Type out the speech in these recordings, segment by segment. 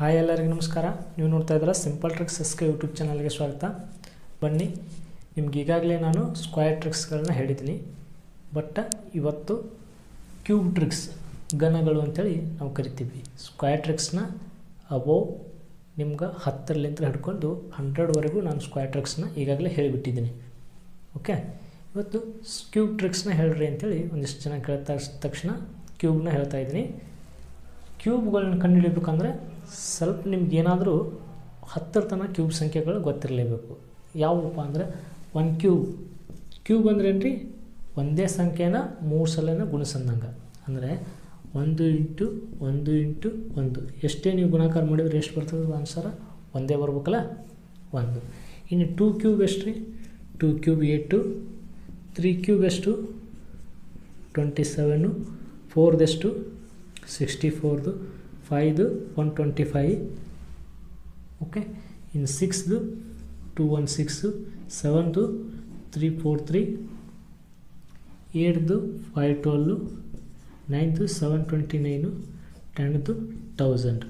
hi ಎಲ್ಲರಿಗೂ ನಮಸ್ಕಾರ ನೀವು ನೋಡ್ತಾ ಇದ್ದೀರಾ simple tricks S K YouTube ಚಾನಲ್ಗೆ ಸ್ವಾಗತ ಬನ್ನಿ ನಿಮ್ಗೆ ಈಗಾಗಲೇ ನಾನು ಸ್ಕ್ವಯರ್ ಟ್ರಿಕ್ಸ್ಗಳನ್ನ ಹೇಳಿದ್ದೀನಿ ಬಟ್ ಇವತ್ತು ಕ್ಯೂಬ್ ಟ್ರಿಕ್ಸ್ ಘನಗಳು ಅಂತೇಳಿ ನಾವು ಕರಿತೀವಿ ಸ್ಕ್ವಯರ್ ಟ್ರಿಕ್ಸ್ನ ಅಬೋವ್ ನಿಮ್ಗೆ ಹತ್ತರಲಿಂದ ಹಿಡ್ಕೊಂಡು ಹಂಡ್ರೆಡ್ವರೆಗೂ ನಾನು ಸ್ಕ್ವಯರ್ ಟ್ರಿಕ್ಸ್ನ ಈಗಾಗಲೇ ಹೇಳಿಬಿಟ್ಟಿದ್ದೀನಿ ಓಕೆ ಇವತ್ತು ಕ್ಯೂಬ್ ಟ್ರಿಕ್ಸ್ನ ಹೇಳ್ರಿ ಅಂತೇಳಿ ಒಂದಿಷ್ಟು ಜನ ಕೇಳ್ತಾ ತಕ್ಷಣ ಕ್ಯೂಬ್ನ ಹೇಳ್ತಾ ಇದ್ದೀನಿ ಕ್ಯೂಬ್ಗಳನ್ನ ಕಂಡುಹಿಡಿಬೇಕಂದ್ರೆ ಸ್ವಲ್ಪ ನಿಮ್ಗೆ ಏನಾದರೂ ಹತ್ತರ ತನಕ ಕ್ಯೂಬ್ ಸಂಖ್ಯೆಗಳು ಗೊತ್ತಿರಲೇಬೇಕು ಯಾವುವಪ್ಪ ಅಂದರೆ ಒನ್ ಕ್ಯೂಬ್ ಕ್ಯೂಬ್ ಅಂದ್ರೆ ಏನು ರೀ ಒಂದೇ ಸಂಖ್ಯೆನ ಮೂರು ಸಲನ ಗುಣಿಸಂದಂಗೆ ಅಂದರೆ ಒಂದು ಇಂಟು ಒಂದು ಇಂಟು ಒಂದು ಎಷ್ಟೇ ನೀವು ಗುಣಾಕಾರ ಮಾಡಿದ್ರೆ ಎಷ್ಟು ಬರ್ತದೆ ಆನ್ಸರ ಒಂದೇ ಬರ್ಬೇಕಲ್ಲ ಒಂದು ಇನ್ನು ಟೂ ಕ್ಯೂಬ್ ಎಷ್ಟು ರೀ two cube eight three cube ಎಷ್ಟು ಟ್ವೆಂಟಿ ಸೆವೆನು ಫೋರ್ದೆಷ್ಟು ಸಿಕ್ಸ್ಟಿ ಫೋರ್ದು ಫೈದು ಒನ್ ಟ್ವೆಂಟಿ ಫೈ ಓಕೆ ಇನ್ನು ಸಿಕ್ಸ್ದು ಟೂ ಒನ್ ಸಿಕ್ಸು ಸೆವೆನ್ದು ತ್ರೀ ಫೋರ್ ತ್ರೀ ಏಟ್ದು ಫೈವ್ ಟ್ವೆಲ್ಲು ನೈನ್ದು ಸೆವೆನ್ ಟ್ವೆಂಟಿ ನೈನು ಟೆನ್ದು ತೌಸಂಡ್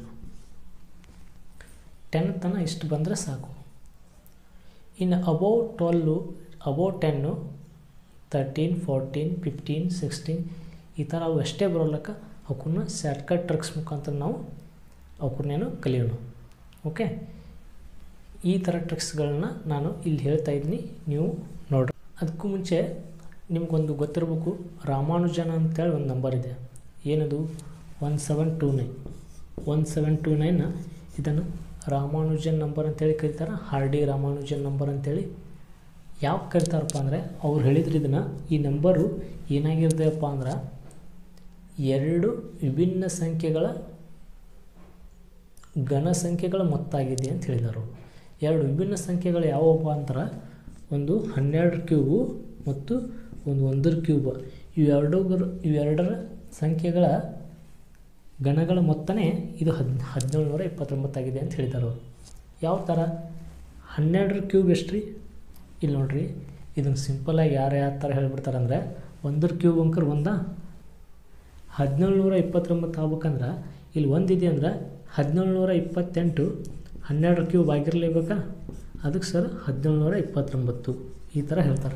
ಟೆನ್ ತನಕ ಇಷ್ಟು ಬಂದರೆ ಸಾಕು ಇನ್ನು above twelve above ten thirteen fourteen fifteen sixteen ಈ ಥರ ಅವು ಎಷ್ಟೇ ಬರೋಲ್ಲಕ್ಕ ಅವಕ್ಕನ್ನ ಶಾರ್ಟ್ಕಟ್ ಟ್ರಿಕ್ಸ್ ಮುಖಾಂತರ ನಾವು ಅವಕ್ಕನ್ನೇನು ಕಲಿಯೋಣ ಓಕೆ ಈ ಥರ ಟ್ರಿಕ್ಸ್ಗಳನ್ನ ನಾನು ಇಲ್ಲಿ ಹೇಳ್ತಾ ಇದ್ದೀನಿ ನೀವು ನೋಡ್ರಿ ಅದಕ್ಕೂ ಮುಂಚೆ ನಿಮ್ಗೊಂದು ಗೊತ್ತಿರಬೇಕು ರಾಮಾನುಜನ ಅಂತೇಳಿ ಒಂದು ನಂಬರ್ ಇದೆ ಏನದು one seven two nine one seven two nine ಇದನ್ನು ರಾಮಾನುಜನ್ ನಂಬರ್ ಅಂತೇಳಿ ಕರೀತಾರೆ ಹಾರ್ಡಿ ರಾಮಾನುಜನ್ ನಂಬರ್ ಅಂತೇಳಿ ಯಾವ ಕರಿತಾರಪ್ಪ ಅಂದರೆ ಅವ್ರು ಹೇಳಿದ್ರು ಇದನ್ನು ಈ ನಂಬರು ಏನಾಗಿರ್ತದಪ್ಪ ಅಂದ್ರೆ ಎರಡು ವಿಭಿನ್ನ ಸಂಖ್ಯೆಗಳ ಘನ ಸಂಖ್ಯೆಗಳ ಮೊತ್ತಾಗಿದೆ ಅಂತ ಹೇಳಿದರು ಎರಡು ವಿಭಿನ್ನ ಸಂಖ್ಯೆಗಳು ಯಾವಪ್ಪ ಅಂದ್ರೆ ಒಂದು ಹನ್ನೆರಡು ಕ್ಯೂಬು ಮತ್ತು ಒಂದು ಒಂದರ ಕ್ಯೂಬ್ ಇವೆರಡು ಇವೆರಡರ ಸಂಖ್ಯೆಗಳ ಗಣಗಳ ಮೊತ್ತನೇ ಇದು ಹದ್ ಹದಿನೇಳು ನೂರ ಇಪ್ಪತ್ತೊಂಬತ್ತಾಗಿದೆ ಅಂತ ಹೇಳಿದ್ದಾರೆ ಅವರು ಯಾವ ಥರ ಹನ್ನೆರಡರ ಕ್ಯೂಬ್ ಎಷ್ಟು ರೀ ಇಲ್ಲಿ ನೋಡ್ರಿ ಇದನ್ನು ಸಿಂಪಲಾಗಿ ಯಾರು ಯಾವ ಥರ ಹೇಳ್ಬಿಡ್ತಾರೆ ಅಂದರೆ ಒಂದರ ಕ್ಯೂಬ್ ಅಂಕರ್ ಒಂದಾ ಹದಿನೇಳು ನೂರ ಇಪ್ಪತ್ತೊಂಬತ್ತು ಆಗ್ಬೇಕಂದ್ರೆ ಇಲ್ಲಿ ಒಂದಿದೆ ಅಂದ್ರೆ ಹದಿನೇಳು ನೂರ ಇಪ್ಪತ್ತೆಂಟು ಹನ್ನೆರಡರ ಕ್ಯೂಬ್ ಆಗಿರಲೇಬೇಕಾ ಅದಕ್ಕೆ ಸರ್ ಹದಿನೇಳು ನೂರ ಇಪ್ಪತ್ತೊಂಬತ್ತು ಈ ಥರ ಹೇಳ್ತಾರೆ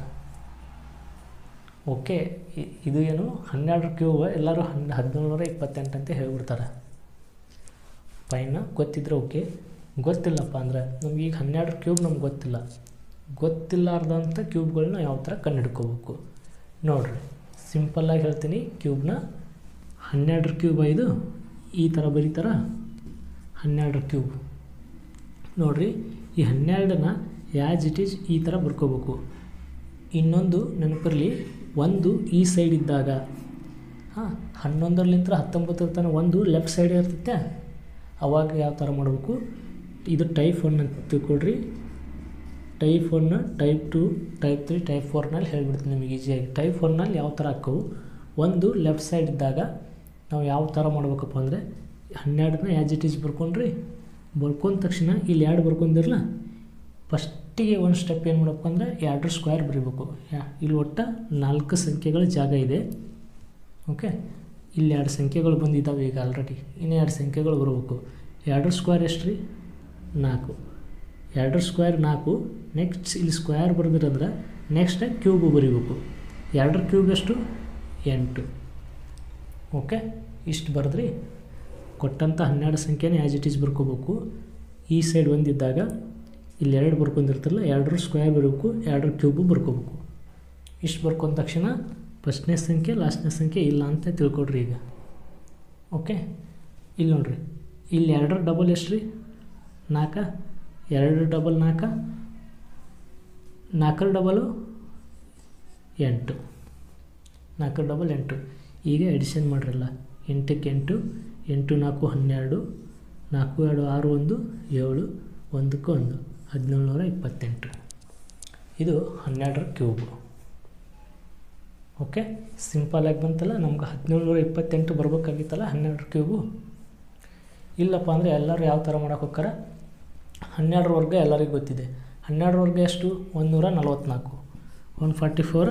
ಓಕೆ ಇದು ಏನು ಹನ್ನೆರಡರ ಕ್ಯೂಬ್ ಎಲ್ಲರೂ ಹನ್ ಹದಿನೇಳು ನೂರ ಇಪ್ಪತ್ತೆಂಟು ಅಂತ ಹೇಳ್ಬಿಡ್ತಾರೆ ಫೈನ ಗೊತ್ತಿದ್ರೆ ಓಕೆ ಗೊತ್ತಿಲ್ಲಪ್ಪ ಅಂದರೆ ನಮ್ಗೆ ಈಗ ಹನ್ನೆರಡರ ಕ್ಯೂಬ್ ನಮ್ಗೆ ಗೊತ್ತಿಲ್ಲ ಗೊತ್ತಿಲ್ಲಾರ್ದಂಥ ಕ್ಯೂಬ್ಗಳನ್ನ ಯಾವ ಥರ ಕಂಡುಹಿಡ್ಕೋಬೇಕು ನೋಡಿರಿ ಸಿಂಪಲ್ಲಾಗಿ ಹೇಳ್ತೀನಿ ಕ್ಯೂಬ್ನ ಹನ್ನೆರಡರ ಕ್ಯೂಬ್ ಐದು ಈ ಥರ ಬರೀತಾರ ಹನ್ನೆರಡರ ಕ್ಯೂಬ್ ನೋಡಿರಿ ಈ ಹನ್ನೆರಡನ್ನ ಯಾజ్ ಇಟ್ ಈಸ್ ಈ ಥರ ಬರ್ಕೋಬೇಕು ಇನ್ನೊಂದು ನೆನಪಿರಲಿ ಒಂದು ಈ ಸೈಡ್ ಇದ್ದಾಗ ಹಾಂ ಹನ್ನೊಂದರಲಿಂತ್ರ ಹತ್ತೊಂಬತ್ತರ ತನಕ ಒಂದು ಲೆಫ್ಟ್ ಸೈಡ್ ಇರ್ತೈತೆ ಅವಾಗ ಯಾವ ಥರ ಮಾಡಬೇಕು ಇದು ಟೈಪ್ ಒನ್ ಅಂತ ತಿಳ್ಕೊಳ್ರಿ type one type two type three type ಫೋರ್ನಲ್ಲಿ ಹೇಳ್ಬಿಡ್ತೀನಿ ನಿಮಗೆ ಈಸಿಯಾಗಿ ಟೈಪ್ ಒನ್ನಲ್ಲಿ ಯಾವ ಥರ ಹಾಕವು ಒಂದು ಲೆಫ್ಟ್ ಸೈಡ್ ಇದ್ದಾಗ ನಾವು ಯಾವ ಥರ ಮಾಡ್ಬೇಕಪ್ಪ ಅಂದರೆ ಹನ್ನೆರಡನ್ನ ಆ್ಯಸ್ ಇಟ್ ಈಸ್ ಬರ್ಕೊಂಡ್ರಿ ಬರ್ಕೊಂಡ ತಕ್ಷಣ ಇಲ್ಲಿ ಎರಡು ಬರ್ಕೊಂಡಿರಲ್ಲ ಫಸ್ಟಿಗೆ ಒಂದು ಸ್ಟೆಪ್ ಏನು ಮಾಡಬೇಕು ಅಂದರೆ ಎರಡು ಸ್ಕ್ವೇರ್ ಬರೀಬೇಕು ಯಾ ಇಲ್ಲಿ ಒಟ್ಟು ನಾಲ್ಕು ಸಂಖ್ಯೆಗಳ ಜಾಗ ಇದೆ ಓಕೆ ಇಲ್ಲಿ ಎರಡು ಸಂಖ್ಯೆಗಳು ಬಂದಿದ್ದಾವೆ ಈಗ ಆಲ್ರೆಡಿ ಇನ್ನೂ ಎರಡು ಸಂಖ್ಯೆಗಳು ಬರಬೇಕು ಎರಡು ಸ್ಕ್ವೇರ್ ಎಷ್ಟು ರೀ ನಾಲ್ಕು ಎರಡು ಸ್ಕ್ವೇರ್ ನಾಲ್ಕು ನೆಕ್ಸ್ಟ್ ಇಲ್ಲಿ ಸ್ಕ್ವೇರ್ ಬರೆದಿರಂದ್ರೆ ನೆಕ್ಸ್ಟ್ ಕ್ಯೂಬು ಬರೀಬೇಕು ಎರಡರ ಕ್ಯೂಬ್ ಎಷ್ಟು ಎಂಟು ಓಕೆ ಇಷ್ಟು ಬರೆದ್ರಿ ಕೊಟ್ಟಂಥ ಹನ್ನೆರಡು ಸಂಖ್ಯೆನೇ ಆ್ಯಸ್ ಇಟ್ ಈಸ್ ಬರ್ಕೋಬೇಕು ಈ ಸೈಡ್ ಒಂದಿದ್ದಾಗ ಇಲ್ಲಿ ಎರಡು ಬರ್ಕೊಂಡಿರ್ತಾರಲ್ಲ ಎರಡರ ಸ್ಕ್ವೇರ್ ಬರಬೇಕು ಎರಡರ ಕ್ಯೂಬು ಬರ್ಕೋಬೇಕು ಇಷ್ಟು ಬರ್ಕೊಂಡ ತಕ್ಷಣ ಫಸ್ಟ್ನೇ ಸಂಖ್ಯೆ ಲಾಸ್ಟ್ನೇ ಸಂಖ್ಯೆ ಇಲ್ಲ ಅಂತ ತಿಳ್ಕೊಡ್ರಿ ಈಗ ಓಕೆ ಇಲ್ಲಿ ನೋಡ್ರಿ ಇಲ್ಲಿ ಎರಡರ ಡಬಲ್ ಎಷ್ಟು ರೀ ನಾಲ್ಕ ಎರಡು ಡಬಲ್ ನಾಲ್ಕ ನಾಲ್ಕರ ಡಬಲು ಎಂಟು ನಾಲ್ಕರ ಡಬಲ್ ಎಂಟು ಈಗ ಎಡಿಷನ್ ಮಾಡಿರಲ್ಲ ಎಂಟಕ್ಕೆ ಎಂಟು ಎಂಟು ನಾಲ್ಕು ಹನ್ನೆರಡು ನಾಲ್ಕು ಎರಡು ಆರು ಒಂದು ಏಳು ಒಂದಕ್ಕೆ ಒಂದು ಹದಿನೇಳು ನೂರ ಇಪ್ಪತ್ತೆಂಟು ಇದು ಹನ್ನೆರಡರ ಕ್ಯೂಬು ಓಕೆ ಸಿಂಪಲಾಗಿ ಬಂತಲ್ಲ ನಮ್ಗೆ ಹದಿನೇಳು ನೂರ ಇಪ್ಪತ್ತೆಂಟು ಬರ್ಬೇಕಾಗಿತ್ತಲ್ಲ ಹನ್ನೆರಡರ ಕ್ಯೂಬು ಇಲ್ಲಪ್ಪ ಅಂದರೆ ಎಲ್ಲರೂ ಯಾವ ಥರ ಮಾಡೋಕೆ ಹೋಗ್ತಾರೆ ಹನ್ನೆರಡರ ವರ್ಗ ಎಲ್ಲರಿಗೂ ಗೊತ್ತಿದೆ ಹನ್ನೆರಡರ ವರ್ಗ ಎಷ್ಟು ಒಂದು ನೂರ ನಲ್ವತ್ತ್ನಾಲ್ಕು ಒನ್ ಫಾರ್ಟಿ ಫೋರ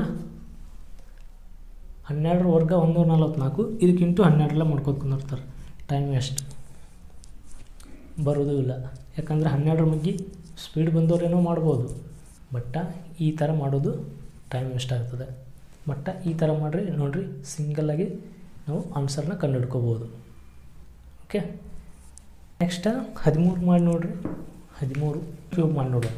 ಹನ್ನೆರಡರ ವರ್ಗ ಒಂದೂರ ನಲ್ವತ್ತ್ನಾಲ್ಕು ಇದಕ್ಕಿಂಟು ಹನ್ನೆರಡರಲ್ಲೇ ಮಾಡ್ಕೊತ ಕುಂದಿರ್ತಾರೆ ಟೈಮ್ ವೇಸ್ಟ್ ಬರೋದು ಇಲ್ಲ ಯಾಕಂದರೆ ಹನ್ನೆರಡರ ಮಗ್ಗಿ ಸ್ಪೀಡ್ ಬಂದವರೇನೋ ಮಾಡ್ಬೋದು ಬಟ್ ಈ ಥರ ಮಾಡೋದು ಟೈಮ್ ವೇಸ್ಟ್ ಆಗ್ತದೆ ಬಟ್ ಈ ಥರ ಮಾಡಿರಿ ನೋಡಿರಿ ಸಿಂಗಲ್ಲಾಗಿ ನಾವು ಆನ್ಸರ್ನ ಕಂಡುಹಿಡ್ಕೋಬೋದು ಓಕೆ ನೆಕ್ಸ್ಟ್ ಹದಿಮೂರು ಮಾಡಿ ನೋಡಿರಿ ಹದಿಮೂರು ಕ್ಯೂಬ್ ಮಾಡಿ ನೋಡೋಣ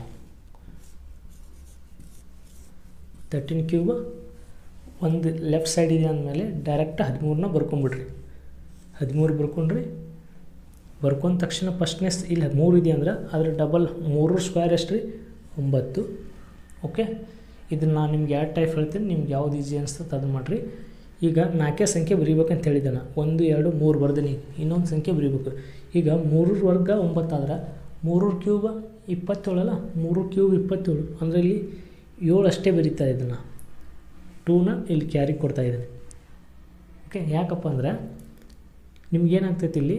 ತರ್ಟೀನ್ ಕ್ಯೂಬ್ ಒಂದು ಲೆಫ್ಟ್ ಸೈಡ್ ಇದೆ ಅಂದಮೇಲೆ ಡೈರೆಕ್ಟ್ ಹದಿಮೂರನ್ನ ಬರ್ಕೊಂಬಿಡ್ರಿ ಹದಿಮೂರು ಬರ್ಕೊಂಡ್ರಿ ಬರ್ಕೊಂಡ ತಕ್ಷಣ ಫಸ್ಟ್ನೇ ಇಲ್ಲಿ ಮೂರು ಇದೆ ಅಂದ್ರೆ ಅದ್ರ ಡಬಲ್ ಮೂರು ಸ್ಕ್ವೇರ್ ಎಷ್ಟು ರೀ ಒಂಬತ್ತು ಓಕೆ ಇದನ್ನು ನಾನು ನಿಮ್ಗೆ ಎರಡು ಟೈಪ್ ಹೇಳ್ತೀನಿ ನಿಮ್ಗೆ ಯಾವ್ದು ಈಸಿ ಅನಿಸ್ತದೆ ಅದು ಮಾಡಿರಿ ಈಗ ನಾಲ್ಕೇ ಸಂಖ್ಯೆ ಬರೀಬೇಕಂತ ಹೇಳಿದ್ದೆ ನಾನು ಒಂದು ಎರಡು ಮೂರು ಬರ್ದೀನಿ ಇನ್ನೊಂದು ಸಂಖ್ಯೆ ಬರೀಬೇಕು ಈಗ ಮೂರರ ವರ್ಗ ಒಂಬತ್ತಾದ್ರೆ ಮೂರರ ಕ್ಯೂಬ್ ಇಪ್ಪತ್ತೇಳಲ್ಲ ಮೂರು ಕ್ಯೂಬ್ ಇಪ್ಪತ್ತೇಳು ಅಂದರೆ ಇಲ್ಲಿ ಏಳು ಅಷ್ಟೇ ಬರೀತಾ ಇದನ್ನು ಟೂನ ಇಲ್ಲಿ ಕ್ಯಾರಿ ಕೊಡ್ತಾ ಇದ್ದೀನಿ ಓಕೆ ಯಾಕಪ್ಪ ಅಂದರೆ ನಿಮ್ಗೇನಾಗ್ತೈತಿ ಇಲ್ಲಿ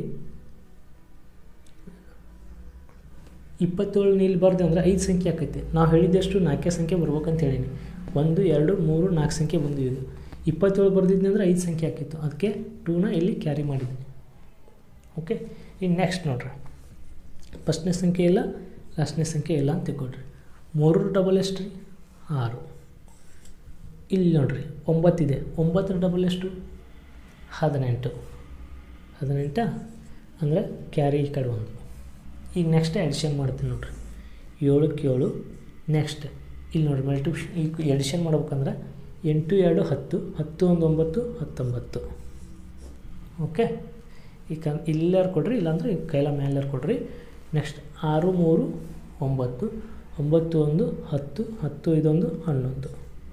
ಇಪ್ಪತ್ತೇಳು ಇಲ್ಲಿ ಬರ್ದೆ ಅಂದ್ರೆ ಐದು ಸಂಖ್ಯೆ ಆಕೈತಿ ನಾವು ಹೇಳಿದ್ದಷ್ಟು ನಾಲ್ಕೇ ಸಂಖ್ಯೆ ಬರ್ಬೇಕಂತ ಹೇಳೀನಿ ಒಂದು ಎರಡು ಮೂರು ನಾಲ್ಕು ಸಂಖ್ಯೆ ಬಂದು ಇದು ಇಪ್ಪತ್ತೇಳು ಬರ್ದಿದ್ನಿ ಅಂದ್ರೆ ಐದು ಸಂಖ್ಯೆ ಆಕಿತ್ತು ಅದಕ್ಕೆ ಟೂನ ಇಲ್ಲಿ ಕ್ಯಾರಿ ಮಾಡಿದ್ದೀನಿ ಓಕೆ ಇನ್ನು ನೆಕ್ಸ್ಟ್ ನೋಡ್ರಿ ಫಸ್ಟ್ನೇ ಸಂಖ್ಯೆ ಇಲ್ಲ ಲಾಸ್ಟ್ನೇ ಸಂಖ್ಯೆ ಇಲ್ಲ ಅಂತ ತಿಳ್ಕೊಳ್ರಿ ಮೂರರ ಡಬಲ್ ಎಷ್ಟು ರೀ ಆರು ಇಲ್ಲಿ ನೋಡ್ರಿ ಒಂಬತ್ತಿದೆ ಒಂಬತ್ತರ ಡಬಲ್ ಎಷ್ಟು ಹದಿನೆಂಟು ಹದಿನೆಂಟ ಅಂದರೆ ಕ್ಯಾರಿ ಈ ಕಡೆ ಒಂದು ಈಗ ನೆಕ್ಸ್ಟ್ ಎಡಿಷನ್ ಮಾಡ್ತೀನಿ ನೋಡ್ರಿ ಏಳಕ್ಕೆ ಏಳು ನೆಕ್ಸ್ಟ್ ಇಲ್ಲಿ ನೋಡ್ರಿ ಮಲ್ಟಿಪ್ಷನ್ ಈಗ ಎಡಿಷನ್ ಮಾಡ್ಬೇಕಂದ್ರೆ ಎಂಟು ಎರಡು ಹತ್ತು ಹತ್ತು ಒಂದು ಒಂಬತ್ತು ಹತ್ತೊಂಬತ್ತು ಓಕೆ ಈಗ ಇಲ್ಲಾರು ಕೊಡ್ರಿ ಇಲ್ಲಾಂದ್ರೆ ಈಗ ಕೈಲ ಮೇಲಾರು ಕೊಡ್ರಿ ನೆಕ್ಸ್ಟ್ ಆರು ಮೂರು ಒಂಬತ್ತು ಒಂಬತ್ತು ಒಂದು ಹತ್ತು ಹತ್ತು ಇದೊಂದು ಹನ್ನೊಂದು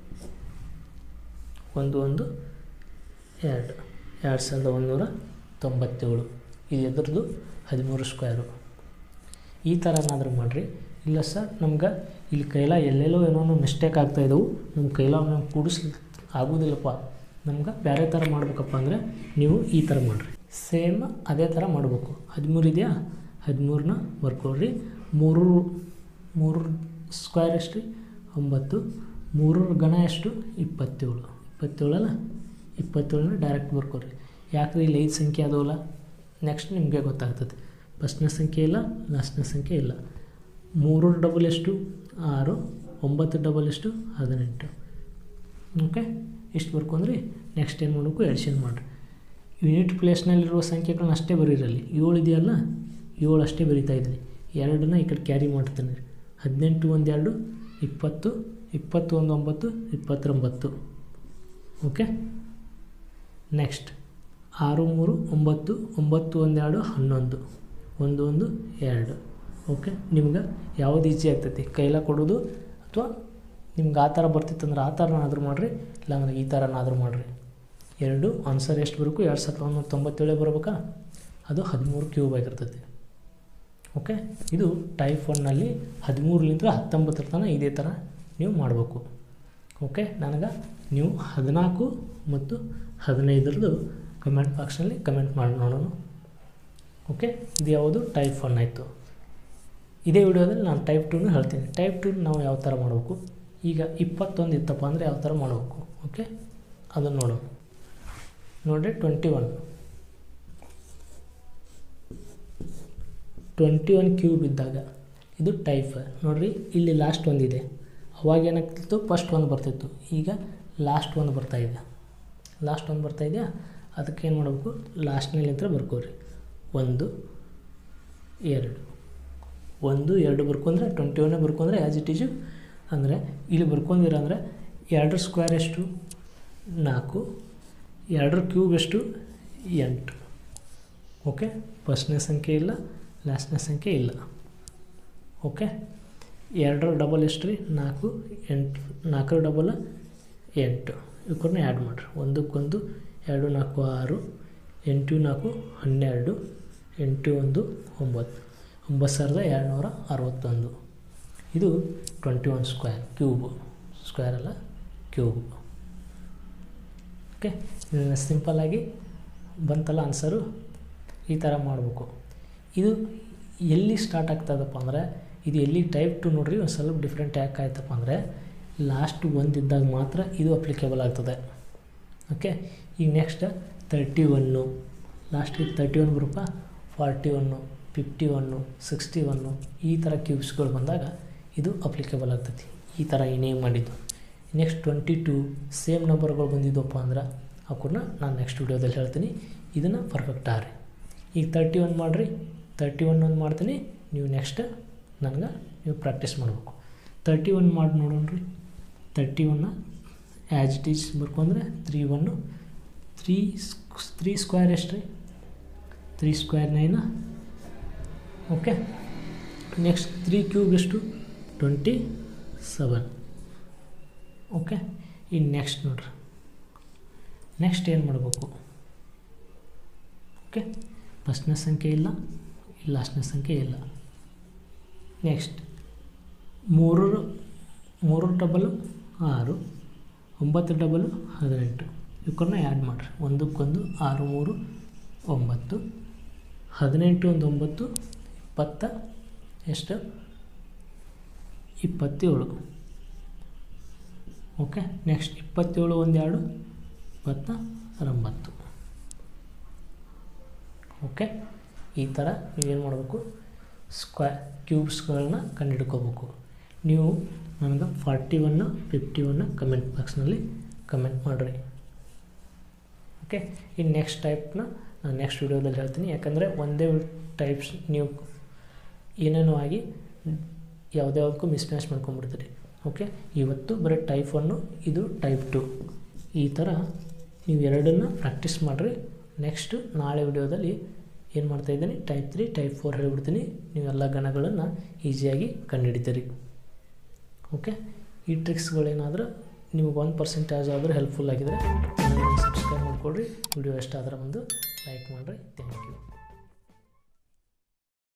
ಒಂದು ಒಂದು ಎರಡು ಎರಡು ಸಾವಿರದ ಒಂದುನೂರ ತೊಂಬತ್ತೇಳು ಇದು ಎದ್ರದ್ದು ಹದಿಮೂರು ಸ್ಕ್ವೇರು ಈ ಥರ ಏನಾದರೂ ಮಾಡಿರಿ ಇಲ್ಲ ಸರ್ ನಮ್ಗೆ ಇಲ್ಲಿ ಕೈಲ ಎಲ್ಲೆಲ್ಲೋ ಏನೋ ಮಿಸ್ಟೇಕ್ ಆಗ್ತಾಯಿದ್ದವು ನಮ್ಮ ಕೈಲ ನಮ್ಗೆ ಕೂಡಿಸ್ಲಿ ಆಗೋದಿಲ್ಲಪ್ಪ ನಮ್ಗೆ ಬೇರೆ ಥರ ಮಾಡ್ಬೇಕಪ್ಪ ಅಂದರೆ ನೀವು ಈ ಥರ ಮಾಡಿರಿ ಸೇಮ್ ಅದೇ ಥರ ಮಾಡಬೇಕು ಹದಿಮೂರು ಇದೆಯಾ ಹದಿಮೂರನ್ನ ಬರ್ಕೊಳ್ರಿ ಮೂರು ಮೂರು ಸ್ಕ್ವೇರ್ ಎಷ್ಟು ರೀ ಒಂಬತ್ತು ಮೂರರ ಗಣ ಎಷ್ಟು ಇಪ್ಪತ್ತೇಳು ಇಪ್ಪತ್ತೇಳಲ್ಲ ಇಪ್ಪತ್ತೇಳನ್ನ ಡೈರೆಕ್ಟ್ ಬರ್ಕೊಳ್ರಿ ಯಾಕ್ರಿ ಇಲ್ಲಿ ಐದು ಸಂಖ್ಯೆ ಅದಾವಲ್ಲ ನೆಕ್ಸ್ಟ್ ನಿಮಗೆ ಗೊತ್ತಾಗ್ತದೆ ಫಸ್ಟ್ನೇ ಸಂಖ್ಯೆ ಇಲ್ಲ ಲಾಸ್ಟ್ನೇ ಸಂಖ್ಯೆ ಇಲ್ಲ ಮೂರು ಡಬಲ್ ಎಷ್ಟು ಆರು ಒಂಬತ್ತು ಡಬಲ್ ಎಷ್ಟು ಹದಿನೆಂಟು ಓಕೆ ಇಷ್ಟು ಬರ್ಕೊಂಡ್ರಿ ನೆಕ್ಸ್ಟ್ ಏನು ಮಾಡಬೇಕು ಎಡಿಷನ್ ಮಾಡಿರಿ ಯೂನಿಟ್ ಪ್ಲೇಸ್ನಲ್ಲಿರುವ ಸಂಖ್ಯೆಗಳನ್ನ ಅಷ್ಟೇ ಬರೀರಲ್ಲಿ ಏಳು ಇದೆಯಲ್ಲ ಏಳು ಅಷ್ಟೇ ಬರಿತಾ ಇದ್ದೀನಿ ಎರಡನ್ನ ಈ ಕಡೆ ಕ್ಯಾರಿ ಮಾಡ್ತೀನಿ ಹದಿನೆಂಟು ಒಂದು ಎರಡು ಇಪ್ಪತ್ತು ಇಪ್ಪತ್ತು ಒಂದು ಒಂಬತ್ತು ಇಪ್ಪತ್ತೊಂಬತ್ತು ಓಕೆ ನೆಕ್ಸ್ಟ್ ಆರು ಮೂರು ಒಂಬತ್ತು ಒಂಬತ್ತು ಒಂದೆರಡು ಹನ್ನೊಂದು ಒಂದು ಒಂದು ಎರಡು ಓಕೆ ನಿಮ್ಗೆ ಯಾವ್ದು ಈಸಿ ಆಗ್ತೈತಿ ಕೈಲ ಕೊಡೋದು ಅಥವಾ ನಿಮ್ಗೆ ಆ ಥರ ಬರ್ತಿತ್ತಂದ್ರೆ ಆ ಥರನಾದ್ರೂ ಮಾಡಿರಿ ಇಲ್ಲಾಂದ್ರೆ ಈ ಥರನಾದ್ರೂ ಮಾಡಿರಿ ಎರಡು ಆನ್ಸರ್ ಎಷ್ಟು ಬರಬೇಕು ಎರಡು ಸಾವಿರದ ಒಂಬೈನೂರ ತೊಂಬತ್ತೇಳೇ ಬರ್ಬೇಕಾ ಅದು ಹದಿಮೂರು ಕ್ಯೂಬ್ ಆಗಿರ್ತೈತಿ ಓಕೆ ಇದು ಟೈಪ್ ಒನ್ನಲ್ಲಿ ಹದಿಮೂರಲಿಂದ ಹತ್ತೊಂಬತ್ತರ ತನಕ ಇದೇ ಥರ ನೀವು ಮಾಡಬೇಕು ಓಕೆ ನನಗೆ ನೀವು ಹದಿನಾಲ್ಕು ಮತ್ತು ಹದಿನೈದರದ್ದು ಕಮೆಂಟ್ ಬಾಕ್ಸ್ನಲ್ಲಿ ಕಮೆಂಟ್ ಮಾಡಿ ನೋಡೋಣ ಓಕೆ ಇದು ಯಾವುದು ಟೈಪ್ ಒನ್ ಆಯಿತು ಇದೇ ವಿಡಿಯೋದಲ್ಲಿ ನಾನು ಟೈಪ್ ಟೂನು ಹೇಳ್ತೀನಿ ಟೈಪ್ ಟೂ ನಾವು ಯಾವ ಥರ ಮಾಡಬೇಕು ಈಗ ಇಪ್ಪತ್ತೊಂದು ಇತ್ತಪ್ಪ ಅಂದರೆ ಯಾವ ಥರ ಮಾಡಬೇಕು ಓಕೆ ಅದನ್ನು ನೋಡೋಣ ನೋಡಿರಿ twenty one twenty one cube ಇದ್ದಾಗ ಇದು ಟೈಪ್ ನೋಡಿರಿ ಇಲ್ಲಿ ಲಾಸ್ಟ್ ಒಂದಿದೆ ಅವಾಗ ಏನಾಗ್ತಿತ್ತು ಫಸ್ಟ್ ಒಂದು ಬರ್ತಿತ್ತು ಈಗ ಲಾಸ್ಟ್ ಒಂದು ಬರ್ತಾಯಿದೆ ಲಾಸ್ಟ್ ಒಂದು ಬರ್ತಾ ಇದೆಯಾ ಅದಕ್ಕೆ ಏನು ಮಾಡಬೇಕು ಲಾಸ್ಟ್ನಲ್ಲಿಂದ ಬರ್ಕೋರಿ ಒಂದು ಎರಡು ಒಂದು ಎರಡು ಬರ್ಕೊಂಡ್ರೆ ಟ್ವೆಂಟಿ ಒನ್ನೇ ಬರ್ಕೊಂಡ್ರೆ ಆ್ಯಸ್ ಇಟ್ ಈಸು ಅಂದರೆ ಇಲ್ಲಿ ಬರ್ಕೊಂಡಿರ ಅಂದರೆ ಎರಡರ ಸ್ಕ್ವೇರ್ ಎಷ್ಟು ನಾಲ್ಕು ಎರಡರ ಕ್ಯೂಬ್ ಎಷ್ಟು ಎಂಟು ಓಕೆ ಫಸ್ಟ್ನೇ ಸಂಖ್ಯೆ ಇಲ್ಲ ಲಾಸ್ಟ್ನೇ ಸಂಖ್ಯೆ ಇಲ್ಲ ಓಕೆ ಎರಡರ ಡಬಲ್ ಎಷ್ಟು ರೀ ನಾಲ್ಕು ಎಂಟು ನಾಲ್ಕರ ಡಬಲ್ ಎಂಟು ಇವಕ್ಕನ್ನ ಆ್ಯಡ್ ಮಾಡಿರಿ ಒಂದಕ್ಕೊಂದು ಎರಡು ನಾಲ್ಕು ಆರು ಎಂಟು ನಾಲ್ಕು ಹನ್ನೆರಡು ಎಂಟು ಒಂದು ಒಂಬತ್ತು ಒಂಬತ್ತು ಸಾವಿರದ ಎರಡುನೂರ ಅರವತ್ತೊಂದು ಇದು twenty one square cube square ಅಲ್ಲ ಕ್ಯೂಬ್ ಓಕೆ ಇದನ್ನು ಸಿಂಪಲ್ಲಾಗಿ ಬಂತಲ್ಲ ಆನ್ಸರು ಈ ಥರ ಮಾಡಬೇಕು ಇದು ಎಲ್ಲಿ ಸ್ಟಾರ್ಟ್ ಆಗ್ತದಪ್ಪ ಅಂದರೆ ಇದು ಎಲ್ಲಿ ಟೈಪ್ ಟು ನೋಡ್ರಿ ಒಂದು ಸ್ವಲ್ಪ ಡಿಫ್ರೆಂಟ್ ಯಾಕೆ ಆಯ್ತಪ್ಪ ಅಂದರೆ ಲಾಸ್ಟ್ ಒಂದಿದ್ದಾಗ ಮಾತ್ರ ಇದು ಅಪ್ಲಿಕೇಬಲ್ ಆಗ್ತದೆ ಓಕೆ ಈಗ ನೆಕ್ಸ್ಟ್ ತರ್ಟಿ ಒನ್ನು ಲಾಸ್ಟಿಗೆ ತರ್ಟಿ ಒನ್ ಬರುತ್ತಾ forty one fifty one sixty one ಈ ಥರ ಕ್ಯೂಬ್ಸ್ಗಳು ಬಂದಾಗ ಇದು ಅಪ್ಲಿಕೇಬಲ್ ಆಗ್ತೈತಿ ಈ ಥರ ಏನೇ ಮಾಡಿದ್ದು ನೆಕ್ಸ್ಟ್ ಟ್ವೆಂಟಿ ಟು ಸೇಮ್ ನಂಬರ್ಗಳು ಬಂದಿದ್ದಪ್ಪ ಅಂದ್ರೆ ಅವನ್ನ ನಾನು ನೆಕ್ಸ್ಟ್ ವಿಡಿಯೋದಲ್ಲಿ ಹೇಳ್ತೀನಿ ಇದನ್ನು ಪರ್ಫೆಕ್ಟ್ ಆರಿ ಈಗ ತರ್ಟಿ ಒನ್ ಮಾಡಿರಿ ತರ್ಟಿ ಒನ್ ಒಂದು ಮಾಡ್ತೀನಿ ನೀವು ನೆಕ್ಸ್ಟ್ ನನಗೆ ನೀವು ಪ್ರಾಕ್ಟೀಸ್ ಮಾಡಬೇಕು ತರ್ಟಿ ಒನ್ ಮಾಡಿ ನೋಡೋಣ ರೀ ತರ್ಟಿ ಒನ್ನ ಆ್ಯಸ್ ಇಟ್ ಈಸ್ ಬರ್ಕೊಂಡ್ರೆ three one three three square ಎಷ್ಟು ರೀ ತ್ರೀ ಸ್ಕ್ವೇರ್ ನೈನ ಓಕೆ ನೆಕ್ಸ್ಟ್ ತ್ರೀ ಕ್ಯೂಬ್ ಎಷ್ಟು ಟ್ವೆಂಟಿ ಸೆವೆನ್ ಓಕೆ ಇನ್ನು ನೆಕ್ಸ್ಟ್ ನೋಡ್ರಿ ನೆಕ್ಸ್ಟ್ ಏನು ಮಾಡಬೇಕು ಓಕೆ ಫಸ್ಟ್ನೇ ಸಂಖ್ಯೆ ಇಲ್ಲ ಲಾಸ್ಟ್ನೇ ಸಂಖ್ಯೆ ಇಲ್ಲ ನೆಕ್ಸ್ಟ್ ಮೂರು ಮೂರು ಡಬಲು ಆರು ಒಂಬತ್ತು ಡಬಲು ಹದಿನೆಂಟು ಇವಕ್ಕನ್ನ ಆ್ಯಡ್ ಮಾಡಿರಿ ಒಂದಕ್ಕೊಂದು ಆರು ಮೂರು ಒಂಬತ್ತು ಹದಿನೆಂಟು ಒಂದು ಒಂಬತ್ತು ಇಪ್ಪತ್ತ ಎಷ್ಟು ಇಪ್ಪತ್ತೇಳು ಓಕೆ ನೆಕ್ಸ್ಟ್ ಇಪ್ಪತ್ತೇಳು ಒಂದು ಎರಡು ಇಪ್ಪತ್ತ ಒಂಬತ್ತು ಓಕೆ ಈ ಥರ ನೀವೇನು ಮಾಡಬೇಕು ಸ್ಕ್ವಾ ಕ್ಯೂಬ್ಸ್ಗಳನ್ನ ಕಂಡುಹಿಡ್ಕೋಬೇಕು ನೀವು ನನಗೆ ಫಾರ್ಟಿ ಒನ್ನು ಫಿಫ್ಟಿ ಒನ್ನ ಕಮೆಂಟ್ ಬಾಕ್ಸ್ನಲ್ಲಿ ಕಮೆಂಟ್ ಮಾಡಿರಿ ಓಕೆ ಇನ್ನು ನೆಕ್ಸ್ಟ್ ಟೈಪ್ನ ನಾನು ನೆಕ್ಸ್ಟ್ ವಿಡಿಯೋದಲ್ಲಿ ಹೇಳ್ತೀನಿ ಯಾಕಂದರೆ ಒಂದೇ ಟೈಪ್ಸ್ ನೀವು ಏನೇನೋ ಆಗಿ ಯಾವುದ್ಯಾವುದಕ್ಕೂ ಮಿಸ್ಮ್ಯಾಚ್ ಮಾಡ್ಕೊಂಬಿಡ್ತೀರಿ ಓಕೆ ಇವತ್ತು ಬರೀ ಟೈಪ್ ಒನ್ನು ಇದು ಟೈಪ್ ಟು ಈ ಥರ ನೀವು ಎರಡನ್ನು ಪ್ರಾಕ್ಟೀಸ್ ಮಾಡಿರಿ ನೆಕ್ಸ್ಟು ನಾಳೆ ವಿಡಿಯೋದಲ್ಲಿ ಏನು ಮಾಡ್ತಾಯಿದ್ದೀನಿ ಟೈಪ್ ತ್ರೀ ಟೈಪ್ ಫೋರ್ ಹೇಳಿಬಿಡ್ತೀನಿ ನೀವೆಲ್ಲ ಗಣಗಳನ್ನು ಈಸಿಯಾಗಿ ಕಂಡುಹಿಡಿತೀರಿ ಓಕೆ ಈ ಟ್ರಿಕ್ಸ್ಗಳೇನಾದರೂ ನಿಮಗೆ ಒನ್ ಪರ್ಸೆಂಟೇಜ್ ಆದರೂ ಹೆಲ್ಪ್ಫುಲ್ ಆಗಿದ್ರೆ ಸಬ್ಸ್ಕ್ರೈಬ್ ಮಾಡಿಕೊಡ್ರಿ ವಿಡಿಯೋ ಇಷ್ಟ ಆದ್ರೆ ಒಂದು ಲೈಕ್ ಮಾಡಿರಿ ಥ್ಯಾಂಕ್ ಯು